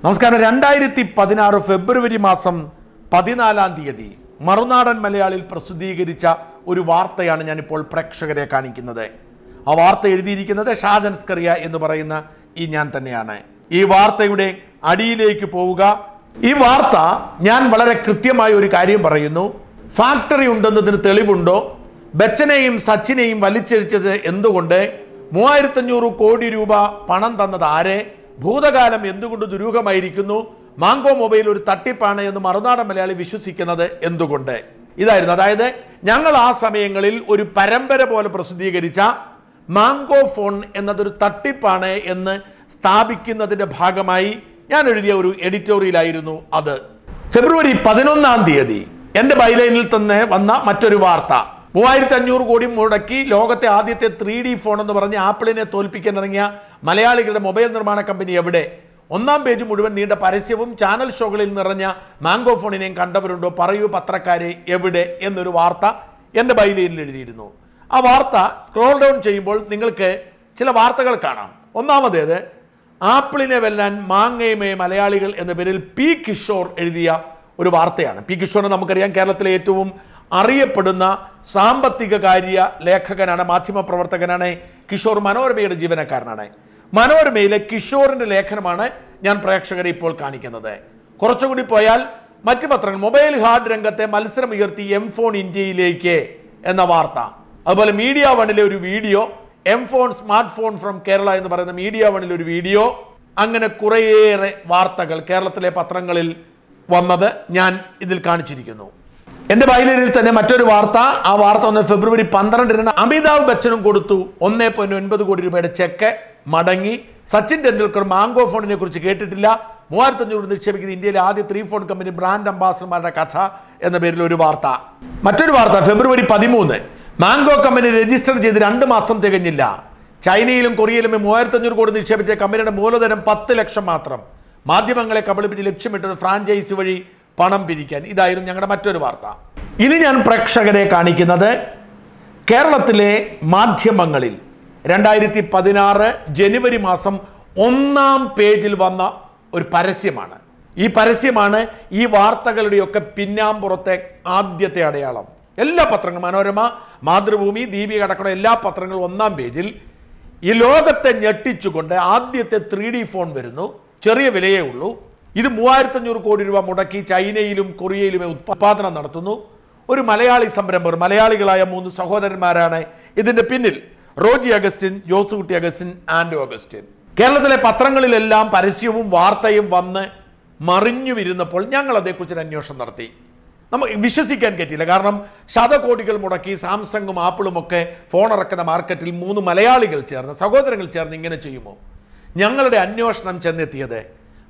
നമസ്കാരം രണ്ടായിരത്തി പതിനാറ് ഫെബ്രുവരി മാസം പതിനാലാം തീയതി മറുനാടൻ മലയാളിൽ പ്രസിദ്ധീകരിച്ച ഒരു വാർത്തയാണ് ഞാനിപ്പോൾ പ്രേക്ഷകരെ കാണിക്കുന്നത് ആ വാർത്ത എഴുതിയിരിക്കുന്നത് ഷാജൻ സ്കറിയ എന്ന് പറയുന്ന ഈ ഞാൻ തന്നെയാണ് ഈ വാർത്തയുടെ അടിയിലേക്ക് പോവുക ഈ വാർത്ത ഞാൻ വളരെ കൃത്യമായ ഒരു കാര്യം പറയുന്നു ഫാക്ടറി ഉണ്ടെന്നതിന് തെളിവുണ്ടോ ബച്ചനെയും സച്ചിനെയും വലിച്ചഴിച്ചത് എന്തുകൊണ്ട് മൂവായിരത്തഞ്ഞൂറ് കോടി രൂപ പണം തന്നത് ആരെ ഭൂതകാലം എന്തുകൊണ്ട് ദുരൂഹമായിരിക്കുന്നു മാങ്കോ മൊബൈൽ ഒരു തട്ടിപ്പാണ് എന്ന് മറുനാടൻ മലയാളി വിശ്വസിക്കുന്നത് എന്തുകൊണ്ട് ഇതായിരുന്നു അതായത് ഞങ്ങൾ ആ സമയങ്ങളിൽ ഒരു പരമ്പര പോലെ പ്രസിദ്ധീകരിച്ച മാങ്കോ ഫോൺ എന്നതൊരു തട്ടിപ്പാണ് എന്ന് സ്ഥാപിക്കുന്നതിന്റെ ഭാഗമായി ഞാൻ എഴുതിയ ഒരു എഡിറ്റോറിയലായിരുന്നു അത് ഫെബ്രുവരി പതിനൊന്നാം തീയതി എന്റെ ബൈലൈനിൽ തന്നെ വന്ന മറ്റൊരു വാർത്ത മൂവായിരത്തി അഞ്ഞൂറ് കോടി മുടക്കി ലോകത്തെ ആദ്യത്തെ ത്രീ ഡി ഫോൺ എന്ന് പറഞ്ഞ് ആപ്പിളിനെ തോൽപ്പിക്കാൻ ഇറങ്ങിയ മലയാളികളുടെ മൊബൈൽ നിർമ്മാണ കമ്പനി എവിടെ ഒന്നാം പേജ് മുഴുവൻ നീണ്ട പരസ്യവും ചാനൽ ഷോകളിൽ നിറഞ്ഞ മാംഗോ ഫോണിനെയും കണ്ടവരുണ്ടോ പറയൂ പത്രക്കാരെ എവിടെ എന്നൊരു വാർത്ത എൻ്റെ ബൈലൈനിൽ എഴുതിയിരുന്നു ആ വാർത്ത സ്ക്രോൾ ഡൗൺ ചെയ്യുമ്പോൾ നിങ്ങൾക്ക് ചില വാർത്തകൾ കാണാം ഒന്നാമതേത് ആപ്പിളിനെ വെല്ലാൻ മാങ്ങയുമേ മലയാളികൾ എന്ന പേരിൽ പി കിഷോർ എഴുതിയ ഒരു വാർത്തയാണ് പി കിഷോറിനെ നമുക്കറിയാം കേരളത്തിലെ ഏറ്റവും അറിയപ്പെടുന്ന സാമ്പത്തിക കാര്യ ലേഖകനാണ് മാധ്യമപ്രവർത്തകനാണ് കിഷോർ മനോരമയുടെ ജീവനക്കാരനാണ് മനോരമയിലെ കിഷോറിന്റെ ലേഖനമാണ് ഞാൻ പ്രേക്ഷകരെ ഇപ്പോൾ കാണിക്കുന്നത് കുറച്ചുകൂടി പോയാൽ മറ്റു പത്രങ്ങൾ മൊബൈൽ ഹാർഡ് രംഗത്തെ മത്സരം ഉയർത്തി എം ഫോൺ ഇന്ത്യയിലേക്ക് എന്ന വാർത്ത അതുപോലെ മീഡിയ വണിലെ ഒരു video M phone smart phone from Kerala എന്ന് പറയുന്ന മീഡിയ വണിലെ ഒരു വീഡിയോ അങ്ങനെ കുറേയേറെ വാർത്തകൾ കേരളത്തിലെ പത്രങ്ങളിൽ വന്നത് ഞാൻ ഇതിൽ കാണിച്ചിരിക്കുന്നു എന്റെ ബൈലരിൽ തന്നെ മറ്റൊരു വാർത്ത ആ വാർത്ത ഒന്ന് ഫെബ്രുവരി പന്ത്രണ്ടിന് അമിതാഭ് ബച്ചനും കൊടുത്തു ഒന്നേ പോയിന്റ് ഒൻപത് കോടി രൂപയുടെ ചെക്ക് മടങ്ങി സച്ചിൻ ടെണ്ടുൽക്കർ മാംഗോ ഫോണിനെ കുറിച്ച് കേട്ടിട്ടില്ല മൂവായിരത്തി അഞ്ഞൂറ് നിക്ഷേപിക്കുന്ന ഇന്ത്യയിലെ ആദ്യ ത്രീ ഫോൺ കമ്പനി ബ്രാൻഡ് അംബാസഡർമാരുടെ കഥ എന്ന പേരിൽ ഒരു വാർത്ത മറ്റൊരു വാർത്ത ഫെബ്രുവരി പതിമൂന്ന് മാംഗോ കമ്പനി രജിസ്റ്റർ ചെയ്ത് രണ്ട് മാസം തികഞ്ഞില്ല ചൈനയിലും കൊറിയയിലും മൂവായിരത്തി അഞ്ഞൂറ് കോടി നിക്ഷേപിച്ച കമ്പനിയുടെ മൂലധനം പത്ത് ലക്ഷം മാത്രം മാധ്യമങ്ങളെ കബളിപ്പിച്ച് ലക്ഷ്യമിട്ടത് ഫ്രാഞ്ചൈസി വഴി പണം പിരിക്കാൻ ഇതായിരുന്നു ഞങ്ങളുടെ മറ്റൊരു വാർത്ത ഇനി ഞാൻ പ്രേക്ഷകരെ കാണിക്കുന്നത് കേരളത്തിലെ മാധ്യമങ്ങളിൽ രണ്ടായിരത്തി പതിനാറ് ജനുവരി മാസം ഒന്നാം പേജിൽ വന്ന ഒരു പരസ്യമാണ് ഈ പരസ്യമാണ് ഈ വാർത്തകളുടെയൊക്കെ പിന്നാമ്പുറത്തെ ആദ്യത്തെ അടയാളം എല്ലാ പത്രങ്ങളും മനോരമ മാതൃഭൂമി ദീപിക അടക്കമുള്ള എല്ലാ പത്രങ്ങളും ഒന്നാം പേജിൽ ഈ ലോകത്തെ ഞെട്ടിച്ചുകൊണ്ട് ആദ്യത്തെ ത്രീ ഡി ഫോൺ വരുന്നു ചെറിയ വിലയേ ഉള്ളൂ ഇത് മൂവായിരത്തി അഞ്ഞൂറ് കോടി രൂപ മുടക്കി ചൈനയിലും കൊറിയയിലും ഉത്പാദനം നടത്തുന്നു ഒരു മലയാളി സംരംഭകർ മലയാളികളായ മൂന്ന് സഹോദരന്മാരാണ് ഇതിന്റെ പിന്നിൽ റോജി അഗസ്റ്റിൻ ജോസുകുട്ടി അഗസ്റ്റിൻ ആൻഡോ അഗസ്റ്റിൻ കേരളത്തിലെ പത്രങ്ങളിലെല്ലാം പരസ്യവും വാർത്തയും വന്ന് മറിഞ്ഞു വരുന്നപ്പോൾ ഞങ്ങൾ അതേക്കുറിച്ചൊരു അന്വേഷണം നടത്തി നമുക്ക് വിശ്വസിക്കാൻ പറ്റില്ല കാരണം ശതകോടികൾ മുടക്കി സാംസങ്ങും ആപ്പിളും ഒക്കെ ഫോൺ ഇറക്കുന്ന മാർക്കറ്റിൽ മൂന്ന് മലയാളികൾ ചേർന്ന് സഹോദരങ്ങൾ ചേർന്ന് ഇങ്ങനെ ചെയ്യുമോ ഞങ്ങളുടെ അന്വേഷണം ചെന്നെത്തിയത്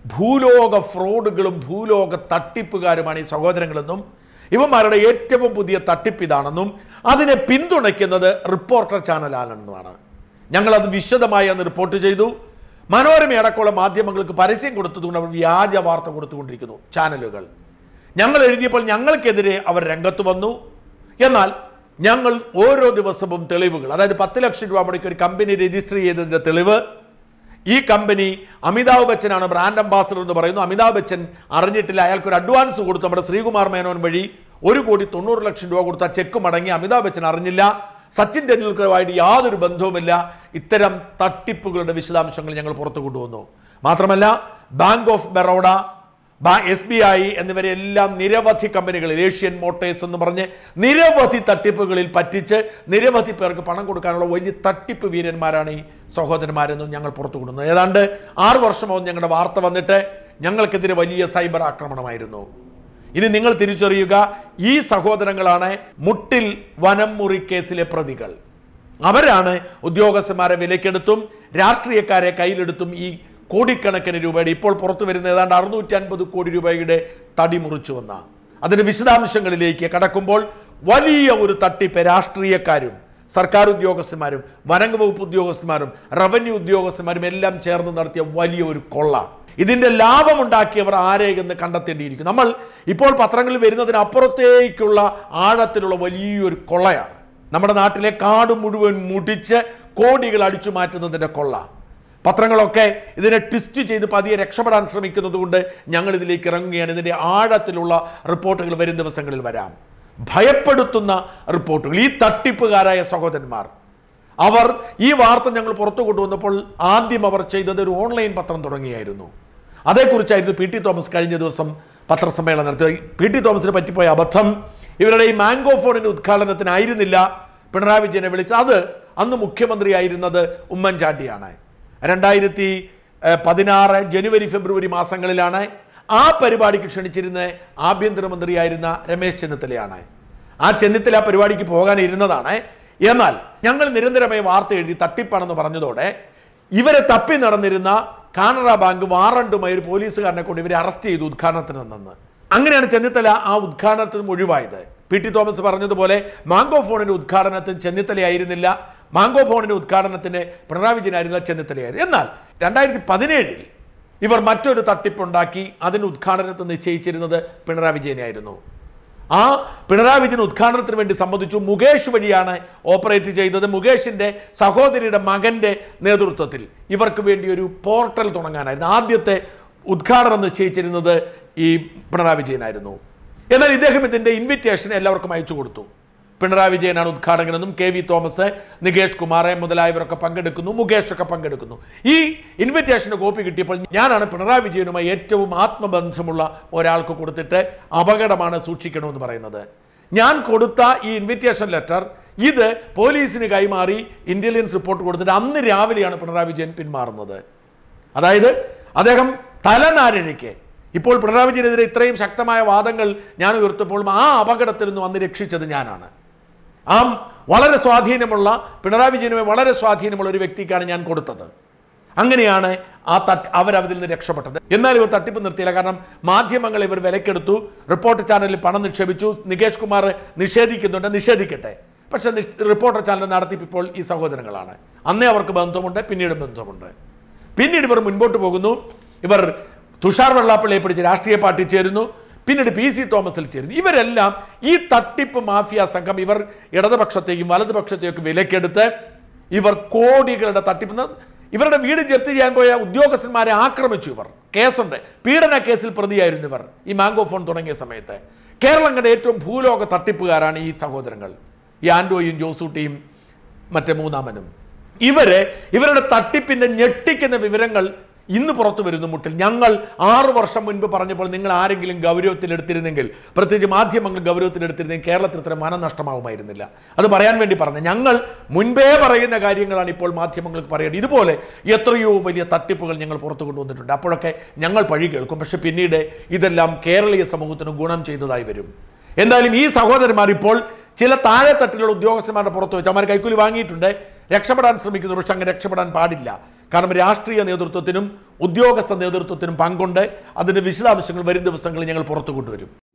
ഭൂലോക ഫ്രോഡുകളും ഭൂലോക തട്ടിപ്പുകാരുമാണ് ഈ സഹോദരങ്ങളെന്നും ഇവന്മാരുടെ ഏറ്റവും പുതിയ തട്ടിപ്പ് ഇതാണെന്നും അതിനെ പിന്തുണയ്ക്കുന്നത് റിപ്പോർട്ടർ ചാനലാണെന്നുമാണ് ഞങ്ങളത് വിശദമായി അന്ന് റിപ്പോർട്ട് ചെയ്തു മനോരമ അടക്കമുള്ള മാധ്യമങ്ങൾക്ക് പരസ്യം കൊടുത്തതുകൊണ്ട് അവർ വ്യാജ വാർത്ത കൊടുത്തുകൊണ്ടിരിക്കുന്നു ചാനലുകൾ ഞങ്ങൾ എഴുതിയപ്പോൾ ഞങ്ങൾക്കെതിരെ അവർ രംഗത്ത് വന്നു എന്നാൽ ഞങ്ങൾ ഓരോ ദിവസവും തെളിവുകൾ അതായത് പത്ത് ലക്ഷം രൂപ മുടക്കി ഒരു കമ്പനി രജിസ്റ്റർ ചെയ്തതിന്റെ തെളിവ് ഈ കമ്പനി അമിതാഭ് ബച്ചനാണ് ബ്രാൻഡ് അംബാസഡർ എന്ന് പറയുന്നു അമിതാഭ് ബച്ചൻ അറിഞ്ഞിട്ടില്ല അയാൾക്ക് ഒരു അഡ്വാൻസ് കൊടുത്തു നമ്മുടെ ശ്രീകുമാർ മേനോൻ വഴി ഒരു കോടി തൊണ്ണൂറ് ലക്ഷം രൂപ കൊടുത്ത ചെക്ക് മടങ്ങി അമിതാഭ് ബച്ചൻ അറിഞ്ഞില്ല സച്ചിൻ ടെണ്ടുൽക്കറുമായിട്ട് യാതൊരു ബന്ധവുമില്ല ഇത്തരം തട്ടിപ്പുകളുടെ വിശദാംശങ്ങൾ ഞങ്ങൾ പുറത്തു കൊണ്ടുവന്നു മാത്രമല്ല bank of Baroda S B I എന്നിവരെ എല്ലാം നിരവധി കമ്പനികളിൽ ഏഷ്യൻ മോട്ടേഴ്സ് എന്ന് പറഞ്ഞ് നിരവധി തട്ടിപ്പുകളിൽ പറ്റിച്ച് നിരവധി പേർക്ക് പണം കൊടുക്കാനുള്ള വലിയ തട്ടിപ്പ് വീരന്മാരാണ് ഈ സഹോദരന്മാരെന്നും ഞങ്ങൾ പുറത്തു കൊണ്ടുവന്നത് ഏതാണ്ട് ആറ് വർഷമാവും ഞങ്ങളുടെ വാർത്ത വന്നിട്ട് ഞങ്ങൾക്കെതിരെ വലിയ സൈബർ ആക്രമണമായിരുന്നു ഇനി നിങ്ങൾ തിരിച്ചറിയുക ഈ സഹോദരങ്ങളാണ് മുട്ടിൽ വനം മുറി കേസിലെ പ്രതികൾ അവരാണ് ഉദ്യോഗസ്ഥന്മാരെ വിലക്കെടുത്തും രാഷ്ട്രീയക്കാരെ കയ്യിലെടുത്തും ഈ കോടിക്കണക്കിന് രൂപയുടെ ഇപ്പോൾ പുറത്തു വരുന്ന ഏതാണ്ട് അറുന്നൂറ്റി അൻപത് കോടി രൂപയുടെ തടി മുറിച്ചു വന്ന അതിന്റെ വിശദാംശങ്ങളിലേക്ക് കടക്കുമ്പോൾ വലിയ ഒരു തട്ടിപ്പ് രാഷ്ട്രീയക്കാരും സർക്കാർ ഉദ്യോഗസ്ഥന്മാരും വനംഗ വകുപ്പ് ഉദ്യോഗസ്ഥന്മാരും റവന്യൂ ഉദ്യോഗസ്ഥന്മാരും എല്ലാം ചേർന്ന് നടത്തിയ വലിയ ഒരു കൊള്ള ഇതിന്റെ ലാഭമുണ്ടാക്കിയവർ ആരെ എന്ന് കണ്ടെത്തേണ്ടിയിരിക്കും നമ്മൾ ഇപ്പോൾ പത്രങ്ങളിൽ വരുന്നതിനപ്പുറത്തേക്കുള്ള ആഴത്തിലുള്ള വലിയൊരു കൊള്ളയാണ് നമ്മുടെ നാട്ടിലെ കാട് മുഴുവൻ മുടിച്ച് കോടികൾ അടിച്ചു മാറ്റുന്നതിന്റെ കൊള്ള പത്രങ്ങളൊക്കെ ഇതിനെ ട്വിസ്റ്റ് ചെയ്ത് പതിയെ രക്ഷപ്പെടാൻ ശ്രമിക്കുന്നത് കൊണ്ട് ഞങ്ങൾ ഇതിലേക്ക് ഇറങ്ങുകയാണ് ഇതിൻ്റെ ആഴത്തിലുള്ള റിപ്പോർട്ടുകൾ വരും ദിവസങ്ങളിൽ വരാം ഭയപ്പെടുത്തുന്ന റിപ്പോർട്ടുകൾ ഈ തട്ടിപ്പുകാരായ സഹോദരന്മാർ അവർ ഈ വാർത്ത ഞങ്ങൾ പുറത്തു കൊണ്ടുവന്നപ്പോൾ ആദ്യം അവർ ചെയ്തത് ഒരു ഓൺലൈൻ പത്രം തുടങ്ങിയായിരുന്നു അതേക്കുറിച്ചായിരുന്നു പി ടി തോമസ് കഴിഞ്ഞ ദിവസം പത്രസമ്മേളനം നടത്തിയത് പി ടി തോമസിന് പറ്റിപ്പോയ അബദ്ധം ഇവരുടെ ഈ മാംഗോ ഫോണിന്റെ ഉദ്ഘാടനത്തിനായിരുന്നില്ല പിണറായി വിജയനെ വിളിച്ചത് അത് അന്ന് മുഖ്യമന്ത്രിയായിരുന്നത് ഉമ്മൻചാണ്ടിയാണ് രണ്ടായിരത്തി ഏഹ്, പതിനാറ് ജനുവരി ഫെബ്രുവരി മാസങ്ങളിലാണ് ആ പരിപാടിക്ക് ക്ഷണിച്ചിരുന്ന ആഭ്യന്തരമന്ത്രിയായിരുന്ന രമേശ് ചെന്നിത്തലയാണ് ആ ചെന്നിത്തല ആ പരിപാടിക്ക് പോകാൻ ഇരുന്നതാണ് എന്നാൽ ഞങ്ങൾ നിരന്തരമായി വാർത്ത എഴുതി തട്ടിപ്പാണെന്ന് പറഞ്ഞതോടെ ഇവരെ തപ്പി നടന്നിരുന്ന കാനറ ബാങ്ക് വാറണ്ടുമായി ഒരു പോലീസുകാരനെ കൊണ്ട് ഇവരെ അറസ്റ്റ് ചെയ്തു ഉദ്ഘാടനത്തിന് നിന്ന് അങ്ങനെയാണ് ചെന്നിത്തല ആ ഉദ്ഘാടനത്തിൽ നിന്ന് ഒഴിവായത് പി ടി തോമസ് പറഞ്ഞതുപോലെ മാംഗോ ഫോണിന്റെ ഉദ്ഘാടനത്തിന് ചെന്നിത്തലയായിരുന്നില്ല മാംഗോ ഫോണിന്റെ ഉദ്ഘാടനത്തിന് പിണറായി വിജയനായിരുന്നില്ല ചെന്നിത്തലയായിരുന്നു എന്നാൽ രണ്ടായിരത്തി പതിനേഴിൽ ഇവർ മറ്റൊരു തട്ടിപ്പുണ്ടാക്കി അതിന് ഉദ്ഘാടനത്തിന് നിശ്ചയിച്ചിരുന്നത് പിണറായി വിജയനായിരുന്നു ആ പിണറായി വിജയൻ ഉദ്ഘാടനത്തിന് വേണ്ടി സംബന്ധിച്ചു മുകേഷ് വഴിയാണ് ഓപ്പറേറ്റ് ചെയ്തത് മുകേഷിന്റെ സഹോദരിയുടെ മകന്റെ നേതൃത്വത്തിൽ ഇവർക്ക് വേണ്ടി ഒരു പോർട്ടൽ തുടങ്ങാനായിരുന്നു ആദ്യത്തെ ഉദ്ഘാടനം നിശ്ചയിച്ചിരുന്നത് ഈ പിണറായി വിജയനായിരുന്നു എന്നാൽ ഇദ്ദേഹം ഇതിന്റെ ഇൻവിറ്റേഷൻ എല്ലാവർക്കും അയച്ചു കൊടുത്തു പിണറായി വിജയനാണ് ഉദ്ഘാടകനെന്നും കെ വി തോമസ് നികേഷ് കുമാർ മുതലായവരൊക്കെ പങ്കെടുക്കുന്നു മുകേഷ് ഒക്കെ പങ്കെടുക്കുന്നു ഈ ഇൻവിറ്റേഷന് കോപ്പി കിട്ടിയപ്പോൾ ഞാനാണ് പിണറായി വിജയനുമായി ഏറ്റവും ആത്മബന്ധമുള്ള ഒരാൾക്ക് കൊടുത്തിട്ട് അപകടമാണ് സൂക്ഷിക്കണമെന്ന് പറയുന്നത് ഞാൻ കൊടുത്ത ഈ ഇൻവിറ്റേഷൻ ലെറ്റർ ഇത് പോലീസിന് കൈമാറി ഇന്റലിജൻസ് റിപ്പോർട്ട് കൊടുത്തിട്ട് അന്ന് രാവിലെയാണ് പിണറായി വിജയൻ പിന്മാറുന്നത് അതായത് അദ്ദേഹം തലനാരിഴയ്ക്ക് ഇപ്പോൾ പിണറായി വിജയനെതിരെ ഇത്രയും ശക്തമായ വാദങ്ങൾ ഞാൻ ഉയർത്തപ്പോൾ ആ അപകടത്തിൽ നിന്ന് വന്ന് രക്ഷിച്ചത് ഞാനാണ് ആ വളരെ സ്വാധീനമുള്ള പിണറായി വിജയനുമായി വളരെ സ്വാധീനമുള്ള ഒരു വ്യക്തിക്കാണ് ഞാൻ കൊടുത്തത് അങ്ങനെയാണ് ആ തട്ട് അവരതിൽ നിന്ന് രക്ഷപ്പെട്ടത് എന്നാൽ ഇവർ തട്ടിപ്പ് നിർത്തിയില്ല കാരണം മാധ്യമങ്ങൾ ഇവർ വിലക്കെടുത്തു റിപ്പോർട്ടർ ചാനലിൽ പണം നിക്ഷേപിച്ചു നികേഷ് കുമാർ നിഷേധിക്കുന്നുണ്ട് നിഷേധിക്കട്ടെ പക്ഷെ നിഷ്- റിപ്പോർട്ടർ ചാനൽ നടത്തിപ്പിപ്പോൾ ഈ സഹോദരങ്ങളാണ് അന്നേ അവർക്ക് ബന്ധമുണ്ട് പിന്നീടും ബന്ധമുണ്ട് പിന്നീട് ഇവർ മുൻപോട്ട് പോകുന്നു ഇവർ തുഷാർ വെള്ളാപ്പള്ളിയെ പിടിച്ച് രാഷ്ട്രീയ പാർട്ടി ചേരുന്നു പിന്നീട് പി സി തോമസിൽ ചേരുന്നു ഇവരെല്ലാം ഈ തട്ടിപ്പ് മാഫിയ സംഘം ഇവർ ഇടതുപക്ഷത്തെയും വലതുപക്ഷത്തെയൊക്കെ വിലക്കെടുത്ത് ഇവർ കോടികളുടെ തട്ടിപ്പ് ന- ഇവരുടെ വീട് ജപ്തി ചെയ്യാൻ പോയ ഉദ്യോഗസ്ഥന്മാരെ ആക്രമിച്ചു ഇവർ കേസുണ്ട് പീഡന കേസിൽ പ്രതിയായിരുന്നു ഇവർ ഈ മാംഗോ ഫോൺ തുടങ്ങിയ സമയത്ത് കേരളം കണ്ട ഏറ്റവും ഭൂലോക തട്ടിപ്പുകാരാണ് ഈ സഹോദരങ്ങൾ ഈ ആൻഡോയും ജോസൂട്ടിയും മറ്റേ മൂന്നാമനും ഇവര് ഇവരുടെ തട്ടിപ്പിന്റെ ഞെട്ടിക്കുന്ന വിവരങ്ങൾ ഇന്ന് പുറത്തു വരുന്നു മുട്ടിൽ ഞങ്ങൾ ആറു വർഷം മുൻപ് പറഞ്ഞപ്പോൾ നിങ്ങൾ ആരെങ്കിലും ഗൗരവത്തിലെടുത്തിരുന്നെങ്കിൽ പ്രത്യേകിച്ച് മാധ്യമങ്ങൾ ഗൗരവത്തിലെടുത്തിരുന്നെങ്കിൽ കേരളത്തിൽ ഇത്ര മനനഷ്ടമാവുമായിരുന്നില്ല അത് പറയാൻ വേണ്ടി പറഞ്ഞു ഞങ്ങൾ മുൻപേ പറയുന്ന കാര്യങ്ങളാണ് ഇപ്പോൾ മാധ്യമങ്ങൾക്ക് പറയേണ്ടത് ഇതുപോലെ എത്രയോ വലിയ തട്ടിപ്പുകൾ ഞങ്ങൾ പുറത്തു കൊണ്ടുവന്നിട്ടുണ്ട് അപ്പോഴൊക്കെ ഞങ്ങൾ പഴി കേൾക്കും പക്ഷെ പിന്നീട് ഇതെല്ലാം കേരളീയ സമൂഹത്തിന് ഗുണം ചെയ്തതായി വരും എന്തായാലും ഈ സഹോദരന്മാർ ഇപ്പോൾ ചില താഴെത്തട്ടിലുള്ള ഉദ്യോഗസ്ഥന്മാരുടെ പുറത്ത് വെച്ച് അവന്മാർ കൈക്കൂലി വാങ്ങിയിട്ടുണ്ട് രക്ഷപ്പെടാൻ ശ്രമിക്കുന്നു പക്ഷെ അങ്ങനെ രക്ഷപ്പെടാൻ പാടില്ല കാരണം രാഷ്ട്രീയ നേതൃത്വത്തിനും ഉദ്യോഗസ്ഥ നേതൃത്വത്തിനും പങ്കുണ്ട് അതിന്റെ വിശദാംശങ്ങൾ വരും ദിവസങ്ങളിൽ ഞങ്ങൾ പുറത്തു കൊണ്ടുവരും